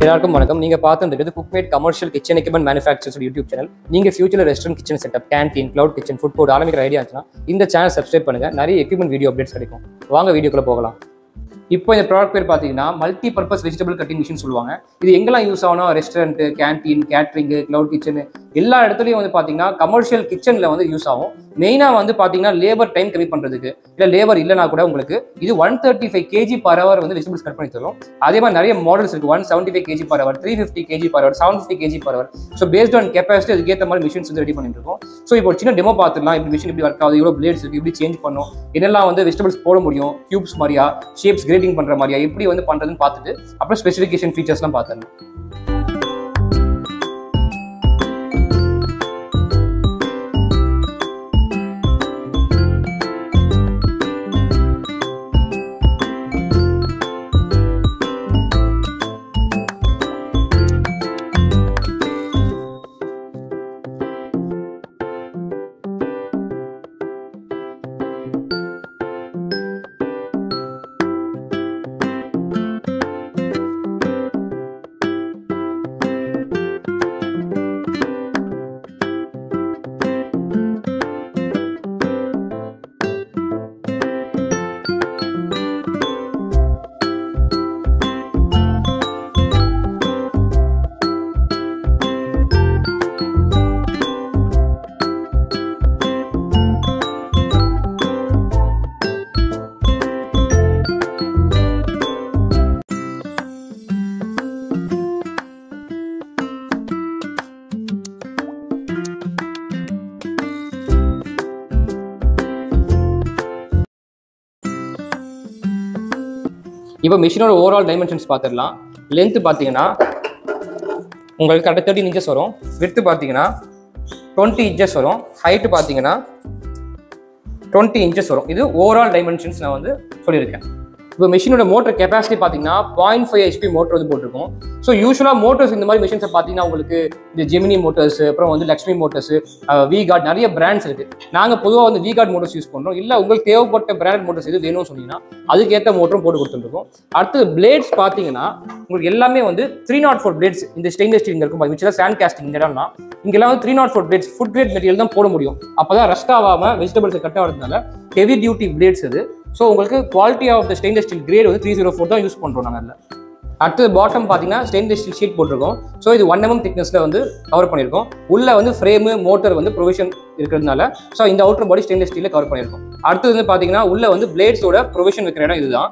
எல்லாருக்கும் வணக்கம் நீங்க பார்த்துருக்கிறது Cookmate commercial kitchen equipment manufacturers YouTube channel நீங்க ஃபியூச்சர்ல restaurant kitchen setup canteen cloud kitchen food court ஆரம்பிக்கிற ஐடியா இருந்துச்சுன்னா இந்த சேனல் சப்ஸ்கிரைப் பண்ணுங்க நிறைய எக்யூப்மெண்ட் வீடியோ அப்டேட்ஸ் கிடைக்கும் வாங்க வீடியோக்குள்ள போகலாம் இப்போ இந்த ப்ராடக்ட் பேர் பார்த்தீங்கன்னா multi purpose vegetable cutting machine சொல்லுவாங்க இது எங்கெல்லாம் யூஸ் ஆகணும் restaurant canteen catering cloud kitchen எல்லா இடத்துலையும் வந்து பார்த்தீங்கன்னா கமர்ஷியல் கிச்சனில் வந்து யூஸ் ஆகும் மெயினாக வந்து பார்த்தீங்கன்னா லேபர் டைம் கம்மி பண்ணுறதுக்கு இல்லை லேபர் இல்லைனா கூட உங்களுக்கு இது one thirty five KG per hour வந்து வெஜிடபிள்ஸ் கட் பண்ணி தரும் அதே மாதிரி நிறைய மாடல்ஸ் இருக்கு one seventy five KG per hour three fifty KG per hour seven fifty KG per hour so based on capacity அதுக்கேற்ற மாதிரி மிஷின்ஸ் வந்து ரெடி பண்ணிட்டு இருக்கோம் ஸோ இப்போ ஒரு சின்ன டெமோ பார்த்துலாம் இப்படி மிஷின் இப்படி ஒர்க் ஆகுது இவ்வளோ பிளேட்ஸ் இருக்கு இப்படி சேஞ்ச் பண்ணும் என்னெல்லாம் வந்து வெஜிடபிள்ஸ் போட முடியும் கியூப்ஸ் மாதிரியா ஷேப்ஸ் கிரேட்டிங் பண்ற மாதிரியா எப்படி வந்து பண்றதுன்னு பார்த்துட்டு அப்புறம் ஸ்பெசிஃபிகேஷன் ஃபீச்சர்ஸ்லாம் பார்த்துடலாம் இப்போ மிஷினோட ஓவரால் டைமென்ஷன்ஸ் பார்த்துடலாம் லென்த் பார்த்தீங்கன்னா உங்களுக்கு கரெக்டாக தேர்ட்டின் இன்ச்சஸ் வரும் விர்த்து பார்த்தீங்கன்னா டுவெண்ட்டி இன்ச்சஸ் வரும் ஹைட்டு பார்த்தீங்கன்னா டுவெண்ட்டி இன்ச்சஸ் வரும் இது ஓவரால் டைமென்ஷன்ஸ் நான் வந்து சொல்லியிருக்கேன் இப்போ மிஷினோட மோட்டர் கெப்பாசிட்டி பார்த்தீங்கன்னா பாயிண்ட் ஃபைவ் ஹெச்பி மோட்டர் வந்து போட்டிருக்கோம் ஸோ யூஸ்வலாக மோட்டர்ஸ் இந்த மாதிரி மிஷின்ஸை பார்த்தீங்கன்னா உங்களுக்கு இந்த ஜெமினி மோட்டர்ஸ் அப்புறம் வந்து லக்ஷ்மி மோட்டர்ஸ் வி கார்ட் நிறைய பிராண்ட்ஸ் இருக்கு நாங்கள் பொதுவாக வந்து வி கார்ட் மோட்டர்ஸ் யூஸ் பண்ணுறோம் இல்லை உங்களுக்கு தேவைப்பட்ட பிராண்ட் மோட்டர்ஸ் எது வேணும்னு சொன்னீங்கன்னா அதுக்கேற்ற மோட்டரும் போட்டு கொடுத்துருக்கோம் அடுத்தது பிளேட்ஸ் பார்த்தீங்கன்னா உங்களுக்கு எல்லாமே வந்து த்ரீ நாட் ஃபோர் பிளேட்ஸ் இந்த ஸ்டெயின்லெஸ் ஸ்டீல் இருக்கும் மிச்சம் தான் சாண்ட் காஸ்டிங் இந்த இடம்னா இங்கெல்லாம் வந்து three nought four blades food grade material தான் போட முடியும் அப்போ தான் ரஸ்ட் ஆகாமல் வெஜிடபிள்ஸ் கட் ஆகிறதுனால ஹெவி டியூட்டி பிளேட்ஸ் இது ஸோ உங்களுக்கு quality of the stainless steel grade வந்து த்ரீ ஜீரோ ஃபோர் தான் யூஸ் பண்ணுறோம் நாங்கள் அதில் அடுத்தது பாட்டம் பார்த்தீங்கன்னா ஸ்டெயின்லெஸ் ஸ்டீல் ஷீட் போட்டிருக்கோம் ஸோ இது ஒன் எம்எம் திக்னஸில் வந்து கவர் பண்ணியிருக்கோம் உள்ள வந்து ஃப்ரேமு மோட்டர் வந்து ப்ரொவிஷன் இருக்கிறதுனால ஸோ இந்த அவுட்டர் பாடி ஸ்டெயின்லெஸ் ஸ்டீலில் கவர் பண்ணியிருக்கோம் அடுத்தது வந்து பார்த்தீங்கன்னா உள்ள வந்து பிளேட்ஸோட ப்ரொவிஷன் வைக்கிற இடம் இதுதான்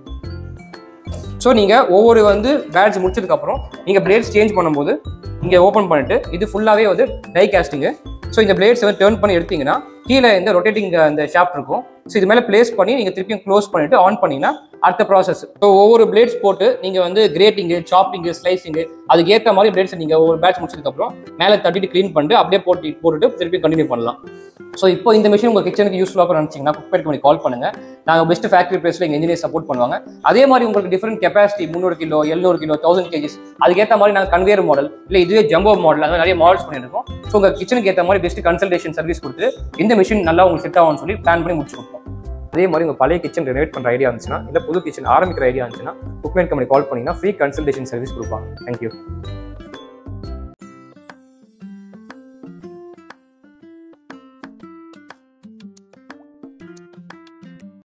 ஸோ நீங்கள் ஒவ்வொரு வந்து பேட்ச் முடிச்சதுக்கப்புறம் நீங்கள் பிளேட்ஸ் சேஞ்ச் பண்ணும்போது இங்கே ஓப்பன் பண்ணிட்டு இது ஃபுல்லாகவே வந்து டை காஸ்டிங்கு ஸோ இந்த பிளேட்ஸ் வந்து டேர்ன் பண்ணி எடுத்தீங்கன்னா கீழே இந்த ரொட்டேட்டிங் அந்த ஷாஃப்ட் இருக்கும் ஸோ இது மேலே பிளேஸ் பண்ணி நீங்கள் திருப்பியும் க்ளோஸ் பண்ணிட்டு ஆன் பண்ணீங்கன்னா அடுத்த ப்ராசஸ் ஸோ ஒவ்வொரு பிளேட்ஸ் போட்டு நீங்கள் வந்து கிரேட்டிங்கு சாப்பிங்கு ஸ்லைசிங்கு அதுக்கு ஏற்ற மாதிரி பிளேட்ஸ் நீங்கள் ஒவ்வொரு பேட்ச் முடிச்சதுக்கப்புறம் மேலே தட்டிட்டு க்ளீன் பண்ணிட்டு அப்படியே போட்டு போட்டுட்டு திருப்பி கண்டினியூ பண்ணலாம் ஸோ இப்போ இந்த மிஷின் உங்கள் கிச்சனுக்கு யூஸ்ஃபுல்லாக நினச்சிங்கன்னா குக் பண்ணி கால் பண்ணுங்க நாங்கள் பெஸ்ட் ஃபேக்ட்ரி ப்ரைஸில் எங்கள் இன்ஜினியர் சப்போர்ட் பண்ணுவாங்க அதே மாதிரி உங்களுக்கு டிஃப்ரெண்ட் கெப்பாசிட்டி முந்நூறு கிலோ எழுநூறு கிலோ தௌசண்ட் கேஜிஸ் அதுக்கேற்ற மாதிரி நாங்கள் கன்வேர் மாடல் இல்லை இதுவே ஜம்போ மாடல் அந்த மாதிரி நிறைய மாடல்ஸ் பண்ணியிருக்கோம் ஸோ உங்கள் கிச்சனுக்கு ஏற்ற மாதிரி பெஸ்ட் கன்சல்டேஷன் சர்வீஸ் கொடுத்து இந்த மிஷின் நல்லா உங்களுக்கு செட் ஆகும்னு சொல்லி பிளான் பண்ணி முடிச்சு கொடுப்போம் அதே மாதிரி உங்கள் பழைய கிச்சன் ரெனோவேட் பண்ணுற ஐடியா இருந்துச்சுன்னா இல்லை புது கிச்சன் ஆரம்பிக்கிற ஐடியா இருந்துச்சுன்னா குக்மேன் கம்பெனி கால் பண்ணிங்கன்னா ஃப்ரீ கன்சல்டேஷன் சர்வீஸ் கொடுப்பாங்க தேங்க்யூ